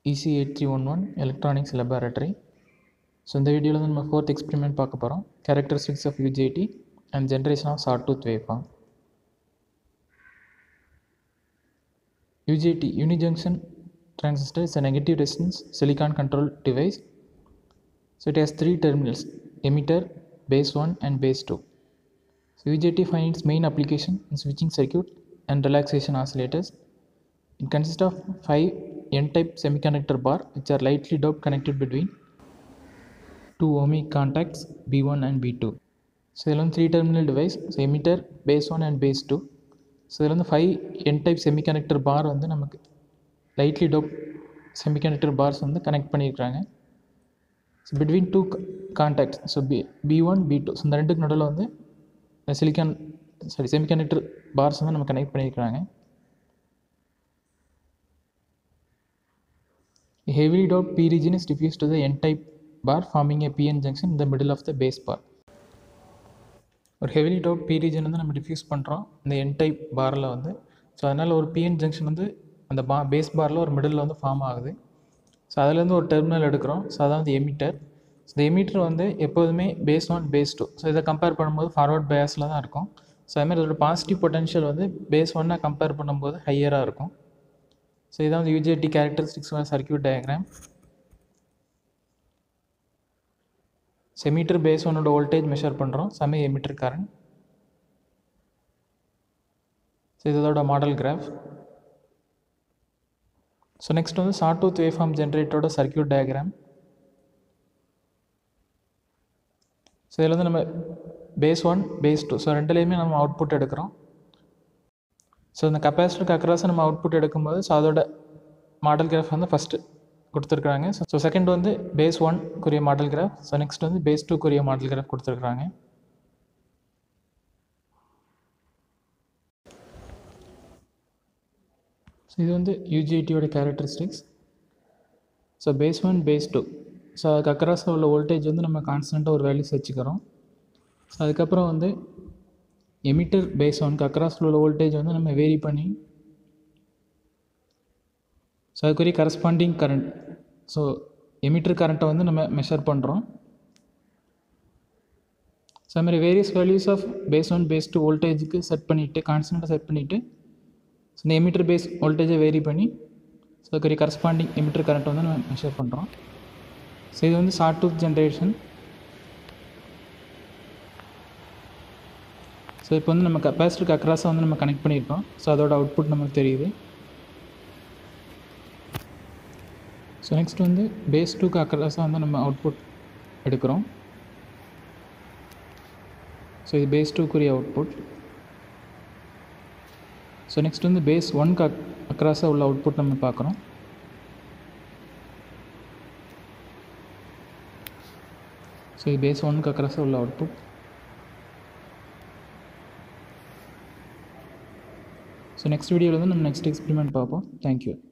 EC eight three one one electronics laboratory so இந்த வீடியோவில் வந்து நம்ம ஃபோர்த் எக்ஸ்பெரிமெண்ட் பார்க்க போகிறோம் characteristics of UJT and generation of sawtooth waveform UJT unijunction transistor is a negative resistance silicon control device. So it has three terminals emitter, base 1 and base 2. So UJT finds its main application in switching circuit and relaxation oscillators. It consists of five N-type semiconductor bar which are lightly doped connected between two ohmic contacts B1 and B2. So இதில் வந்து three terminal device so emitter base one and base two so இதில் வந்து five N type semiconductor bar வந்து நமக்கு lightly dope semiconductor bars வந்து connect பண்ணியிருக்கிறாங்க so between two contacts so B B one B two so இந்த ரெண்டுக்கு நடுவில் வந்து சிலிக்கான் சாரி செமிகண்டக்டர் பார்ஸ் வந்து நம்ம கனெக்ட் பண்ணியிருக்கிறாங்க heavily doped p region is diffused to the n type bar forming a pn junction in the middle of the base bar ஒரு heavily dope P region வந்து நம்ம diffuse பண்ணுறோம் இந்த என் type பாரில் வந்து ஸோ அதனால் ஒரு பிஎன் ஜங்ஷன் வந்து அந்த பா பேஸ் பாரில் ஒரு மிடில் வந்து ஃபார்ம் ஆகுது ஸோ அதுலேருந்து ஒரு டெர்மினல் எடுக்கிறோம் ஸோ அதான் வந்து எமிட்டர் ஸோ இந்த எமிட்டர் வந்து எப்போதுமே base one base two so இதை கம்பேர் பண்ணும்போது ஃபார்வர்ட் பயாஸில் தான் இருக்கும் ஸோ அதுமாதிரி அதோட பாசிட்டிவ் பொட்டன்ஷியல் வந்து பேஸ் ஒன்னாக கம்பேர் பண்ணும்போது ஹையராக இருக்கும் ஸோ இதான் வந்து யூஜிடி கேரக்டரிஸ்டிக்ஸ் சர்க்கியூட் டயக்ராம் செமீட்டர் பேஸ் ஒன்னோட வோல்டேஜ் மெஷர் பண்ணுறோம் சம எமிட்டர் கரண்ட் ஸோ இதோட மாடல் கிராஃப் ஸோ நெக்ஸ்ட் வந்து ஷார்ட் டூத் வேவ்ஃபார்ம் ஜென்ரேட்டரோட சர்க்கியூட் டயக்ராம் ஸோ இதில் வந்து நம்ம base one base two so ரெண்டுலேயுமே நம்ம அவுட்புட் எடுக்கிறோம் ஸோ இந்த கப்பாசிட்டருக்கு அக்ராஸை நம்ம அவுட்புட் எடுக்கும்போது ஸோ அதோட மாடல் கிராஃப் வந்து ஃபஸ்ட்டு கொடுத்துருக்குறாங்க ஸோ செகண்ட் வந்து பேஸ் ஒன்க்குரிய மாடல் கிராஃப் ஸோ நெக்ஸ்ட் வந்து பேஸ் டூக்குரிய மாடல் கிராஃப் கொடுத்துருக்குறாங்க ஸோ இது வந்து யூஜிஐடியோட characteristics so base one base two so அதுக்கு அக்ராஸாக உள்ள வோல்டேஜ் வந்து நம்ம கான்ஸ்டண்ட்டாக ஒரு வேல்யூஸ் வச்சுக்கிறோம் ஸோ அதுக்கப்புறம் வந்து எமிட்டர் பேஸ் ஒன்க்கு அக்ராஸில் உள்ள வோல்டேஜ் வந்து நம்ம வேரி பண்ணி ஸோ அதுக்குரிய கரஸ்பாண்டிங் கரண்ட் ஸோ எமிட்டர் கரண்ட்டை வந்து நம்ம மெஷர் பண்ணுறோம் ஸோ அது மாதிரி various values of base one base two வோல்டேஜுக்கு செட் பண்ணிவிட்டு கான்ஸ்டண்ட்டாக செட் பண்ணிவிட்டு ஸோ இந்த எமிட்டர் பேஸ் வோல்டேஜை வேரி பண்ணி ஸோ அதுக்குரிய கரஸ்பாண்டிங் எமிட்டர் கரண்ட்டை வந்து நம்ம மெஷர் பண்ணுறோம் ஸோ இது வந்து ஷார்ட் டூத் ஜென்ரேஷன் ஸோ இப்போ வந்து நம்ம கப்பாசிட்டருக்கு அக்ராஸாக வந்து நம்ம கனெக்ட் பண்ணியிருக்கோம் ஸோ அதோட அவுட்புட் நமக்கு தெரியுது ஸோ நெக்ஸ்ட் வந்து பேஸ் டூக்கு அக்ராஸாக வந்து நம்ம அவுட்புட் எடுக்கிறோம் ஸோ இது பேஸ் டூக்குரிய அவுட்புட் ஸோ நெக்ஸ்ட் வந்து பேஸ் ஒன்க்கு அக் அக்ராஸாக உள்ள அவுட்புட் நம்ம பார்க்குறோம் ஸோ இது பேஸ் ஒன்க்கு அக்ராஸாக உள்ள அவுட்புட் ஸோ நெக்ஸ்ட் வீடியோவில் வந்து நம்ம நெக்ஸ்ட் எக்ஸ்பெரிமெண்ட் பார்ப்போம் தேங்க்யூ